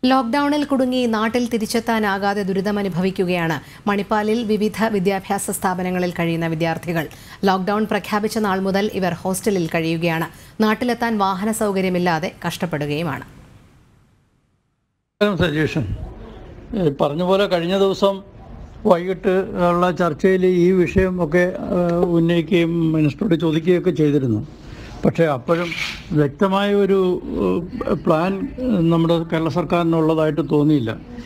ലോക്ഡൌണിൽ കുടുങ്ങി നാട്ടിൽ തിരിച്ചെത്താനാകാതെ ദുരിതമനുഭവിക്കുകയാണ് മണിപ്പാലിൽ വിവിധ വിദ്യാഭ്യാസ സ്ഥാപനങ്ങളിൽ കഴിയുന്ന വിദ്യാർത്ഥികൾ ലോക്ഡൌൺ പ്രഖ്യാപിച്ച നാൾ മുതൽ ഇവർ ഹോസ്റ്റലിൽ കഴിയുകയാണ് നാട്ടിലെത്താൻ വാഹന സൗകര്യമില്ലാതെ കഷ്ടപ്പെടുകയുമാണ് സജഷൻ പറഞ്ഞ പോലെ കഴിഞ്ഞ ദിവസം വൈകിട്ട് ഉള്ള ചർച്ചയിൽ ഈ വിഷയം ഒക്കെ ഏഹ്, ഉന്നയിക്കുകയും മിനിസ്റ്ററോട് ചോദിക്കുകയൊക്കെ ചെയ്തിരുന്നു പക്ഷേ അപ്പോഴും വ്യക്തമായ ഒരു ഏഹ്, പ്ലാൻ ഏഹ്, നമ്മുടെ കേരള സർക്കാരിനുള്ളതായിട്ട് തോന്നിയില്ല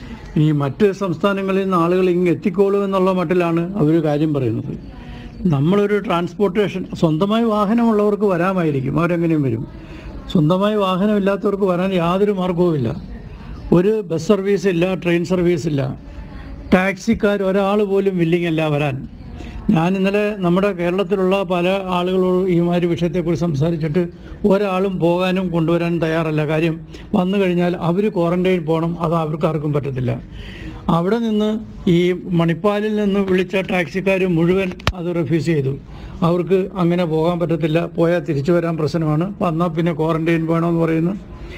ഈ മറ്റ് സംസ്ഥാനങ്ങളിൽ നിന്ന് ആളുകൾ ഇങ്ങ് എത്തിക്കോളൂ എന്നുള്ള മട്ടിലാണ് അവർ കാര്യം പറയുന്നത് നമ്മളൊരു ട്രാൻസ്പോർട്ടേഷൻ സ്വന്തമായി വാഹനമുള്ളവർക്ക് വരാമായിരിക്കും അവരെങ്ങനെയും വരും സ്വന്തമായി വാഹനമില്ലാത്തവർക്ക് വരാൻ യാതൊരു മാർഗവുമില്ല ഒരു ബസ് സർവീസ് ഇല്ല ട്രെയിൻ സർവീസ് ഇല്ല ടാക്സിക്കാർ ഒരാൾ പോലും വില്ലിങ് അല്ല വരാൻ ഞാൻ ഇന്നലെ നമ്മുടെ കേരളത്തിലുള്ള പല ആളുകളോട് ഈ മാതിരി വിഷയത്തെക്കുറിച്ച് സംസാരിച്ചിട്ട് ഒരാളും പോകാനും കൊണ്ടുവരാനും തയ്യാറല്ല കാര്യം വന്നു കഴിഞ്ഞാൽ അവർ ക്വാറന്റൈൻ പോകണം അത് അവർക്ക് ആർക്കും പറ്റത്തില്ല അവിടെ നിന്ന് ഈ മണിപ്പാലിൽ നിന്ന് വിളിച്ച ടാക്സിക്കാർ മുഴുവൻ അത് റിഫ്യൂസ് ചെയ്തു അവർക്ക് അങ്ങനെ പോകാൻ പറ്റത്തില്ല പോയാൽ തിരിച്ചു വരാൻ പ്രശ്നമാണ് വന്നാൽ പിന്നെ ക്വാറന്റൈൻ വേണമെന്ന് പറയുന്നു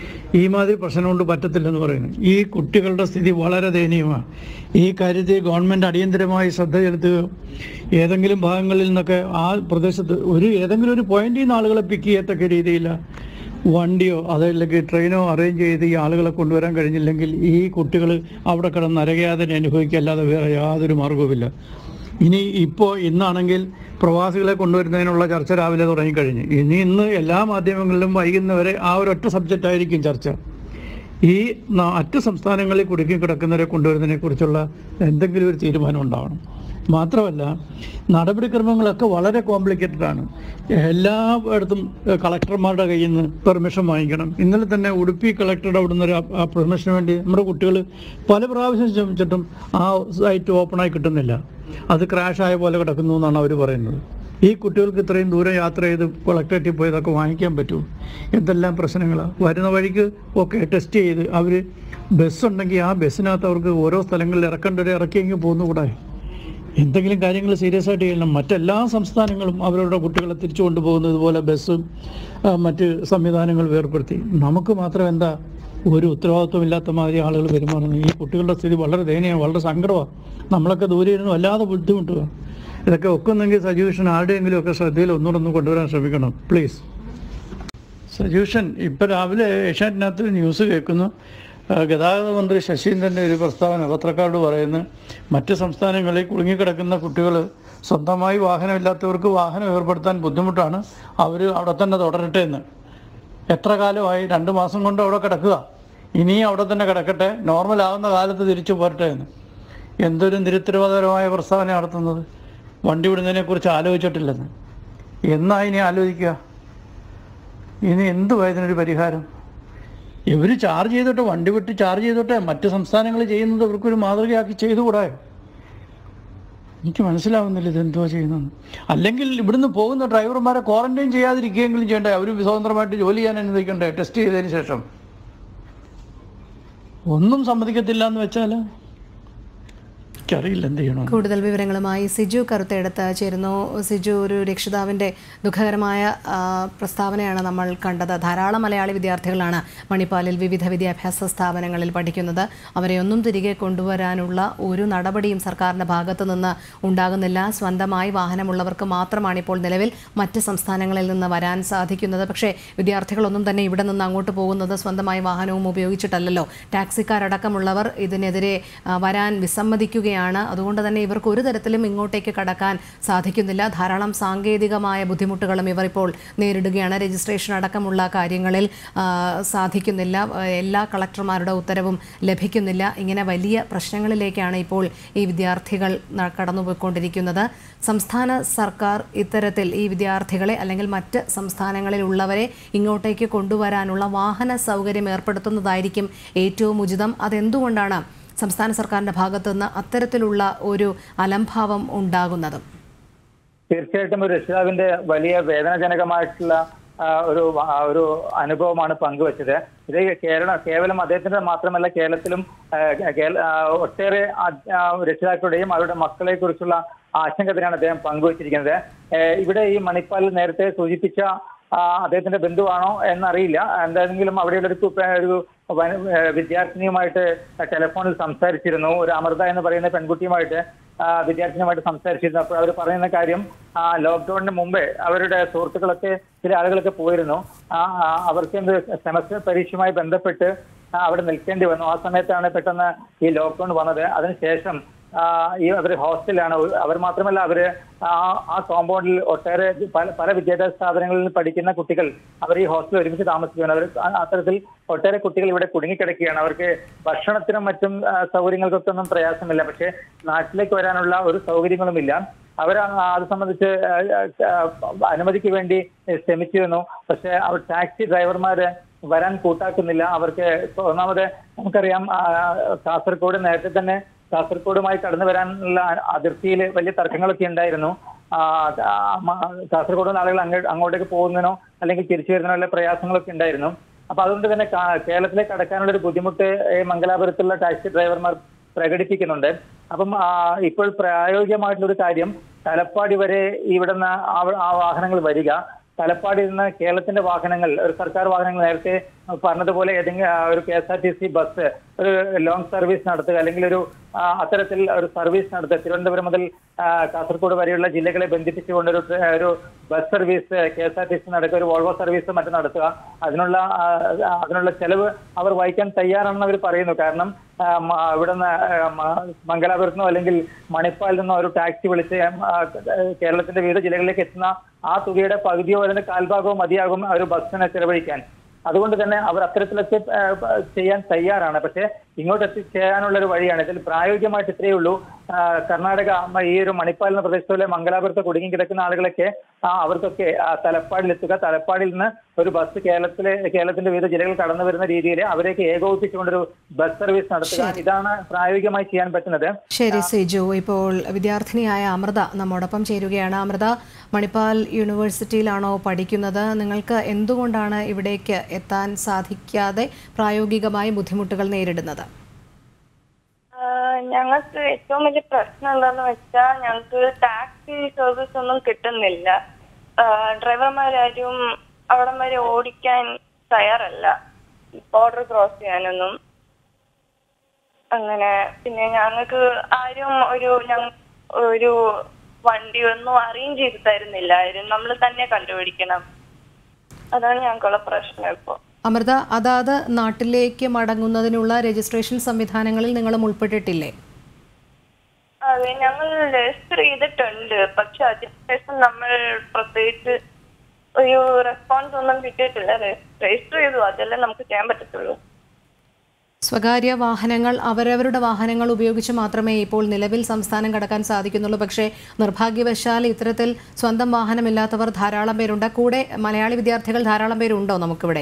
ഈ മാതിരി പ്രശ്നം കൊണ്ട് പറ്റത്തില്ലെന്ന് പറയുന്നു ഈ കുട്ടികളുടെ സ്ഥിതി വളരെ ദയനീയമാണ് ഈ കാര്യത്തിൽ ഗവൺമെൻറ് അടിയന്തരമായി ശ്രദ്ധ ചെലുത്തുക ഏതെങ്കിലും ഭാഗങ്ങളിൽ നിന്നൊക്കെ ആ പ്രദേശത്ത് ഒരു ഏതെങ്കിലും ഒരു പോയിന്റിൽ നിന്ന് ആളുകളെ പിക്ക് ചെയ്യത്തക്ക രീതിയിൽ വണ്ടിയോ അതല്ലെങ്കിൽ ട്രെയിനോ അറേഞ്ച് ചെയ്ത് ഈ ആളുകളെ കൊണ്ടുവരാൻ കഴിഞ്ഞില്ലെങ്കിൽ ഈ കുട്ടികൾ അവിടെ കിടന്ന് നരകയാതന അനുഭവിക്കല്ലാതെ വേറെ യാതൊരു മാർഗവുമില്ല ഇനി ഇപ്പോൾ ഇന്നാണെങ്കിൽ പ്രവാസികളെ കൊണ്ടുവരുന്നതിനുള്ള ചർച്ച രാവിലെ തുടങ്ങിക്കഴിഞ്ഞു ഇനി ഇന്ന് എല്ലാ മാധ്യമങ്ങളിലും വൈകുന്നവരെ ആ ഒരൊറ്റ സബ്ജക്റ്റ് ആയിരിക്കും ചർച്ച ഈ ന- മറ്റ് സംസ്ഥാനങ്ങളിൽ കുടുക്കി കിടക്കുന്നവരെ കൊണ്ടുവരുന്നതിനെ കുറിച്ചുള്ള എന്തെങ്കിലും ഒരു തീരുമാനം ഉണ്ടാവണം മാത്രമല്ല നടപടിക്രമങ്ങളൊക്കെ വളരെ കോംപ്ലിക്കേറ്റഡ് ആണ് എല്ലായിടത്തും ഏഹ്, കളക്ടർമാരുടെ കയ്യിൽ നിന്ന് പെർമിഷൻ വാങ്ങിക്കണം ഇന്നലെ തന്നെ ഉടുപ്പി കളക്ടറുടെ അവിടുന്ന് ഒരു ആ പെർമിഷന് വേണ്ടി നമ്മുടെ കുട്ടികൾ പല പ്രാവശ്യം ശ്രമിച്ചിട്ടും ആ സൈറ്റ് ഓപ്പണായി കിട്ടുന്നില്ല അത് ക്രാഷ് ആയ പോലെ കിടക്കുന്നു എന്നാണ് അവർ പറയുന്നത് ഈ കുട്ടികൾക്ക് ഇത്രയും ദൂരം യാത്ര ചെയ്ത് കളക്ടറേറ്റിൽ പോയി ഇതൊക്കെ വാങ്ങിക്കാൻ പറ്റുമോ എന്തെല്ലാം പ്രശ്നങ്ങളാണ് വരുന്ന വഴിക്ക് ഒക്കെ ടെസ്റ്റ് ചെയ്ത് അവർ ബസ് ഉണ്ടെങ്കിൽ ആ ബസ്സിനകത്ത് അവർക്ക് ഓരോ സ്ഥലങ്ങളിൽ ഇറക്കേണ്ടവരെ ഇറക്കിയെങ്കിൽ പോകുന്നുകൂടെ എന്തെങ്കിലും കാര്യങ്ങൾ സീരിയസ് ആയിട്ട് ചെയ്യണം മറ്റെല്ലാ സംസ്ഥാനങ്ങളും അവരുടെ കുട്ടികളെ തിരിച്ചു കൊണ്ടുപോകുന്നത് പോലെ ബസ്സും ആ, മറ്റ് സംവിധാനങ്ങൾ ഏർപ്പെടുത്തി നമുക്ക് മാത്രം എന്താ ഒരു ഉത്തരവാദിത്വമില്ലാത്ത മാതിരി ആളുകൾ പെരുമാറുന്നു ഈ കുട്ടികളുടെ സ്ഥിതി വളരെ ദയനീയമാണ് വളരെ സങ്കടമാണ് നമ്മളൊക്കെ ദൂരെ ഇരുന്ന് വല്ലാതെ ബുദ്ധിമുട്ടുക ഇതൊക്കെ ഒക്കുന്നെങ്കിൽ സജീഷൻ ആരുടെയെങ്കിലും ഒക്കെ ശ്രദ്ധയിൽ ഒന്നുകൂടെ ഒന്ന് കൊണ്ടുവരാൻ ശ്രമിക്കണം പ്ലീസ് സജീഷൻ ഇപ്പം രാവിലെ ഏഷ്യാനെറ്റിനകത്ത് ന്യൂസ് കേൾക്കുന്നു ആ, ഗതാഗത മന്ത്രി ശശീന്ദ്രൻ്റെ ഒരു പ്രസ്താവന പത്രക്കാരോട് പറയുന്നു മറ്റ് സംസ്ഥാനങ്ങളിൽ കുടുങ്ങിക്കിടക്കുന്ന കുട്ടികൾ സ്വന്തമായി വാഹനമില്ലാത്തവർക്ക് വാഹനം ഏർപ്പെടുത്താൻ ബുദ്ധിമുട്ടാണ് അവർ അവിടെ തന്നെ തുടരട്ടെ എന്ന് എത്ര കാലമായി രണ്ട് മാസം കൊണ്ട് അവിടെ കിടക്കുക ഇനിയും അവിടെ തന്നെ കിടക്കട്ടെ നോർമൽ ആവുന്ന കാലത്ത് തിരിച്ചു പോരട്ടെ എന്ന് എന്തൊരു നിരുത്തരവാദപരമായ പ്രസ്താവന നടത്തുന്നത് വണ്ടി വിടുന്നതിനെക്കുറിച്ച് ആലോചിച്ചിട്ടില്ലെന്ന് എന്നാ ഇനി ആലോചിക്കുക ഇനി എന്തുവാ ഇതിനൊരു പരിഹാരം ഇവർ ചാർജ് ചെയ്തോട്ടെ വണ്ടി വിട്ട് ചാർജ് ചെയ്തോട്ടെ മറ്റ് സംസ്ഥാനങ്ങൾ ചെയ്യുന്നത് ഇവർക്കൊരു മാതൃകയാക്കി ചെയ്തുകൂടായോ എനിക്ക് മനസ്സിലാവുന്നില്ല ഇത് എന്തുവാ ചെയ്യുന്നത് അല്ലെങ്കിൽ ഇവിടുന്ന് പോകുന്ന ഡ്രൈവർമാരെ ക്വാറന്റൈൻ ചെയ്യാതിരിക്കുകയെങ്കിലും ചെയ്യണ്ടേ അവർ സ്വതന്ത്രമായിട്ട് ജോലി ചെയ്യാൻ അനുവദിക്കണ്ടേ ടെസ്റ്റ് ചെയ്തതിന് ശേഷം ഒന്നും സമ്മതിക്കത്തില്ല എന്ന് വെച്ചാൽ എനിക്കറിയില്ല എന്ത് ചെയ്യണം കൂടുതൽ വിവരങ്ങളുമായി സിജു കറുത്തെടുത്ത് ചേരുന്നു സിജു ഒരു രക്ഷിതാവിൻ്റെ ദുഃഖകരമായ ആ, പ്രസ്താവനയാണ് നമ്മൾ കണ്ടത് ധാരാളം മലയാളി വിദ്യാർത്ഥികളാണ് മണിപ്പാലിൽ വിവിധ വിദ്യാഭ്യാസ സ്ഥാപനങ്ങളിൽ പഠിക്കുന്നത് അവരെ ഒന്നും തിരികെ കൊണ്ടുവരാനുള്ള ഒരു നടപടിയും സർക്കാരിൻ്റെ ഭാഗത്തു നിന്ന് ഉണ്ടാകുന്നില്ല സ്വന്തമായി വാഹനമുള്ളവർക്ക് മാത്രമാണ് ഇപ്പോൾ നിലവിൽ മറ്റ് സംസ്ഥാനങ്ങളിൽ നിന്ന് വരാൻ സാധിക്കുന്നത് പക്ഷേ വിദ്യാർത്ഥികളൊന്നും തന്നെ ഇവിടെ നിന്ന് അങ്ങോട്ട് പോകുന്നത് സ്വന്തമായി വാഹനവും ഉപയോഗിച്ചിട്ടല്ലല്ലോ ടാക്സിക്കാരടക്കമുള്ളവർ ഇതിനെതിരെ ആ, വരാൻ വിസമ്മതിക്കുകയാണ് അതുകൊണ്ട് തന്നെ ഇവർക്ക് ഒരു തരത്തിലും ഇങ്ങോട്ടേക്ക് കടക്കാൻ സാധിക്കുന്നില്ല ധാരാളം സാങ്കേതികമായ ബുദ്ധിമുട്ടുകളും ഇവർ ഇപ്പോൾ നേരിടുകയാണ് രജിസ്ട്രേഷൻ അടക്കമുള്ള കാര്യങ്ങളിൽ ആ, സാധിക്കുന്നില്ല ആ, എല്ലാ കളക്ടർമാരുടെ ഉത്തരവും ലഭിക്കുന്നില്ല ഇങ്ങനെ വലിയ പ്രശ്നങ്ങളിലേക്കാണ് ഇപ്പോൾ ഈ വിദ്യാർത്ഥികൾ ന- കടന്നുപോയിക്കൊണ്ടിരിക്കുന്നത് സംസ്ഥാന സർക്കാർ ഇത്തരത്തിൽ ഈ വിദ്യാർത്ഥികളെ അല്ലെങ്കിൽ മറ്റ് സംസ്ഥാനങ്ങളിലുള്ളവരെ ഇങ്ങോട്ടേക്ക് കൊണ്ടുവരാനുള്ള വാഹന സൗകര്യം ഏർപ്പെടുത്തുന്നതായിരിക്കും ഏറ്റവും ഉചിതം അതെന്തുകൊണ്ടാണ് സംസ്ഥാന സർക്കാരിന്റെ ഭാഗത്തു നിന്ന് അത്തരത്തിലുള്ള ഒരു അലംഭാവം ഉണ്ടാകുന്നതും തീർച്ചയായിട്ടും ഒരു രക്ഷിതാവിന്റെ വലിയ വേദനാജനകമായിട്ടുള്ള ആ, ഒരു ആ, ഒരു അനുഭവമാണ് പങ്കുവച്ചത് ഇത് കേരള കേവലം അദ്ദേഹത്തിന്റെ മാത്രമല്ല കേരളത്തിലും ആ, കേരള- ആ, ഒട്ടേറെ ആ- ആ, രക്ഷിതാക്കളുടെയും അവരുടെ മക്കളെ കുറിച്ചുള്ള ആശങ്ക തന്നെയാണ് അദ്ദേഹം പങ്കുവച്ചിരിക്കുന്നത് ഏ, ഇവിടെ ഈ മണിപ്പാലിൽ നേരത്തെ സൂചിപ്പിച്ച ആ, അദ്ദേഹത്തിന്റെ ബന്ധുവാണോ എന്നറിയില്ല എന്തെങ്കിലും അവിടെയുള്ള ഒരു കുപ്പ- ഒരു വന- ഏഹ് വിദ്യാർത്ഥിനിയുമായിട്ട് ടെലിഫോണിൽ സംസാരിച്ചിരുന്നു ഒരു അമൃത എന്ന് പറയുന്ന പെൺകുട്ടിയുമായിട്ട് ആ, വിദ്യാർത്ഥിനിയുമായിട്ട് സംസാരിച്ചിരുന്നു അപ്പോൾ അവർ പറയുന്ന കാര്യം ആ ലോക്ക്ഡൌണിന് മുമ്പേ അവരുടെ സുഹൃത്തുക്കളൊക്കെ ചില ആളുകളൊക്കെ പോയിരുന്നു ആ ആ, അവർക്ക് എന്ത് സെമസ്റ്റർ പരീക്ഷയുമായി ബന്ധപ്പെട്ട് ആ, അവിടെ നിൽക്കേണ്ടി വന്നു ആ സമയത്താണ് പെട്ടെന്ന് ഈ ലോക്ക്ഡൌൺ വന്നത് അതിനുശേഷം ആ, ഈ അവർ ഹോസ്റ്റലാണ് അവർ മാത്രമല്ല അവര് ആ ആ കോമ്പൗണ്ടിൽ ഒട്ടേറെ പല പല വിദ്യാഭ്യാസ സ്ഥാപനങ്ങളിൽ പഠിക്കുന്ന കുട്ടികൾ അവർ ഈ ഹോസ്റ്റലിൽ ഒരുമിച്ച് താമസിക്കുകയാണ് അവർ ആ- അത്തരത്തിൽ ഒട്ടേറെ കുട്ടികൾ ഇവിടെ കുടുങ്ങിക്കിടക്കുകയാണ് അവർക്ക് ഭക്ഷണത്തിനും മറ്റും ആ, സൗകര്യങ്ങൾക്കൊക്കെ ഒന്നും പ്രയാസമില്ല പക്ഷേ നാട്ടിലേക്ക് വരാനുള്ള ഒരു സൗകര്യങ്ങളുമില്ല അവർ അത് സംബന്ധിച്ച് ആ, ആ, അനുമതിക്ക് വേണ്ടി ശ്രമിച്ചിരുന്നു പക്ഷേ അവർ ടാക്സി ഡ്രൈവർമാര് വരാൻ കൂട്ടാക്കുന്നില്ല അവർക്ക് ഇപ്പൊ ഒന്നാമത് നമുക്കറിയാം ആ, കാസർഗോഡ് നേരത്തെ തന്നെ കാസർഗോഡുമായി കടന്നു വരാനുള്ള അതിർത്തിയിൽ വലിയ തർക്കങ്ങളൊക്കെ ഉണ്ടായിരുന്നു ആ, ആ, മ- കാസർഗോഡ് നിന്ന് ആളുകൾ അങ്ങോട്ട് അങ്ങോട്ടേക്ക് പോകുന്നതിനോ അല്ലെങ്കിൽ തിരിച്ചു വരുന്നതിനോ ഉള്ള പ്രയാസങ്ങളൊക്കെ ഉണ്ടായിരുന്നു അപ്പൊ അതുകൊണ്ട് തന്നെ കാ- കേരളത്തിലേക്ക് കടക്കാനുള്ള ഒരു ബുദ്ധിമുട്ട് ഈ മംഗലാപുരത്തുള്ള ടാക്സി ഡ്രൈവർമാർ പ്രകടിപ്പിക്കുന്നുണ്ട് അപ്പം ആ, ഇപ്പോൾ പ്രായോഗികമായിട്ടുള്ള ഒരു കാര്യം തലപ്പാടി വരെ ഇവിടുന്ന് ആ- ആ വാഹനങ്ങൾ വരിക തലപ്പാടിൽ നിന്ന് കേരളത്തിന്റെ വാഹനങ്ങൾ ഒരു സർക്കാർ വാഹനങ്ങൾ നേരത്തെ പറഞ്ഞതുപോലെ ഏതെങ്കിലും ആ, ഒരു K S R T C bus ഒരു ലോങ് സർവീസ് നടത്തുക അല്ലെങ്കിൽ ഒരു ആ, അത്തരത്തിൽ ഒരു സർവീസ് നടത്തുക തിരുവനന്തപുരം മുതൽ ആ, കാസർഗോഡ് വരെയുള്ള ജില്ലകളെ ബന്ധിപ്പിച്ചുകൊണ്ട് ഒരു ട്രെ- ഒരു bus service K S R T C നടക്കുക ഒരു വോൾവോ സർവീസ് മറ്റും നടത്തുക അതിനുള്ള ആ, അതിനുള്ള ചെലവ് അവർ വഹിക്കാൻ തയ്യാറാണെന്ന് അവർ പറയുന്നു കാരണം ആ, മ- ഇവിടുന്ന് ആ, മ- മംഗലാപുരത്ത് നിന്നോ അല്ലെങ്കിൽ മണിപ്പാലിൽ നിന്നോ ഒരു ടാക്സി വിളിച്ച് ആ, കേരളത്തിന്റെ വിവിധ ജില്ലകളിലേക്ക് എത്തുന്ന ആ തുകയുടെ പകുതിയോ അതിന്റെ കാൽഭാഗമോ മതിയാകും ആ ഒരു ബസ്സിനെ ചെലവഴിക്കാൻ അതുകൊണ്ട് തന്നെ അവർ അത്തരത്തിലൊക്കെ ആ, ചെയ്യാൻ തയ്യാറാണ് പക്ഷേ ഇങ്ങോട്ട് എത്തിച്ചേരാനുള്ള ഒരു വഴിയാണ് ഇതിൽ പ്രായോഗികമായിട്ട് ഇത്രയേ ഉള്ളൂ ആ, കർണാടക മ- ഈ ഒരു മണിപ്പാൽ എന്ന പ്രദേശത്തുള്ള മംഗലാപുരത്ത് കുടുങ്ങി കിടക്കുന്ന ആളുകളൊക്കെ ആ, അവർക്കൊക്കെ ആ, തലപ്പാടിലെത്തുക തലപ്പാടിൽ നിന്ന് ഒരു ബസ് കേരളത്തിലെ കേരളത്തിന്റെ വിവിധ ജില്ലകൾ കടന്നു വരുന്ന രീതിയിൽ അവരെയൊക്കെ ഏകോപിപ്പിച്ചുകൊണ്ടൊരു ബസ് സർവീസ് നടത്തുക ഇതാണ് പ്രായോഗികമായി ചെയ്യാൻ പറ്റുന്നത് ശരി സിജു ഇപ്പോൾ വിദ്യാർത്ഥിനിയായ അമൃത നമ്മോടൊപ്പം ചേരുകയാണ് അമൃത മണിപ്പാൽ യൂണിവേഴ്സിറ്റിയിലാണോ പഠിക്കുന്നത് നിങ്ങൾക്ക് എന്തുകൊണ്ടാണ് ഇവിടേക്ക് എത്താൻ സാധിക്കാതെ പ്രായോഗികമായി ബുദ്ധിമുട്ടുകൾ നേരിടുന്നത് ആഹ് ഞങ്ങൾക്ക് ഏറ്റവും വലിയ പ്രശ്നം എന്താന്ന് വെച്ചാൽ ഞങ്ങൾക്ക് ടാക്സി സർവീസ് ഒന്നും കിട്ടുന്നില്ല ആഹ് ഡ്രൈവർമാരാരും അവിടം വരെ ഓടിക്കാൻ തയ്യാറല്ല ബോർഡർ ക്രോസ് ചെയ്യാനൊന്നും അങ്ങനെ പിന്നെ ഞങ്ങൾക്ക് ആരും ഒരു ഞങ്ങ- ഒരു വണ്ടി ഒന്നും അറേഞ്ച് ചെയ്ത് തരുന്നില്ലായിരുന്നു നമ്മൾ തന്നെ കണ്ടുപിടിക്കണം അതാണ് ഞങ്ങൾക്കുള്ള പ്രശ്നം ഇപ്പോൾ അമൃത അതാത് നാട്ടിലേക്ക് മടങ്ങുന്നതിനുള്ള രജിസ്ട്രേഷൻ സംവിധാനങ്ങളിൽ നിങ്ങളും ഉൾപ്പെട്ടിട്ടില്ലേ അതെ ഞങ്ങൾ രജിസ്റ്റർ ചെയ്തിട്ടുണ്ട് പക്ഷെ അതിനുശേഷം നമ്മൾ പ്രത്യേകിച്ച് ഒരു റെസ്പോൺസ് ഒന്നും കിട്ടിയിട്ടില്ല രജിസ്റ്റർ ചെയ്തു അതല്ലേ നമുക്ക് ചെയ്യാൻ പറ്റത്തുള്ളൂ സ്വകാര്യ വാഹനങ്ങൾ അവരവരുടെ വാഹനങ്ങൾ ഉപയോഗിച്ച് മാത്രമേ ഇപ്പോൾ നിലവിൽ സംസ്ഥാനം കടക്കാൻ സാധിക്കുന്നുള്ളൂ പക്ഷേ നിർഭാഗ്യവശാൽ ഇത്തരത്തിൽ സ്വന്തം വാഹനമില്ലാത്തവർ ധാരാളം പേരുണ്ട് കൂടെ മലയാളി വിദ്യാർത്ഥികൾ ധാരാളം പേരുണ്ടോ നമുക്കിവിടെ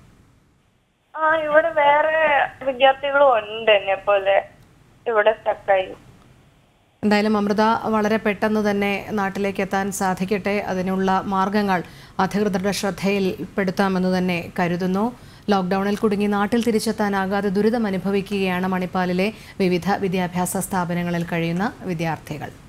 ആ ഇവിടെ വേറെ വിദ്യാർത്ഥികളും ഉണ്ട് എന്നെ പോലെ ഇവിടെ സ്റ്റക്കായി എന്തായാലും അമൃത വളരെ പെട്ടെന്ന് തന്നെ നാട്ടിലേക്ക് എത്താൻ സാധിക്കട്ടെ അതിനുള്ള മാർഗങ്ങൾ അധികൃതരുടെ ശ്രദ്ധയിൽപ്പെടുത്താമെന്ന് തന്നെ കരുതുന്നു ലോക്ക്ഡൌണിൽ കുടുങ്ങി നാട്ടിൽ തിരിച്ചെത്താനാകാതെ ദുരിതം അനുഭവിക്കുകയാണ് മണിപ്പാലിലെ വിവിധ വിദ്യാഭ്യാസ സ്ഥാപനങ്ങളിൽ കഴിയുന്ന വിദ്യാർത്ഥികൾ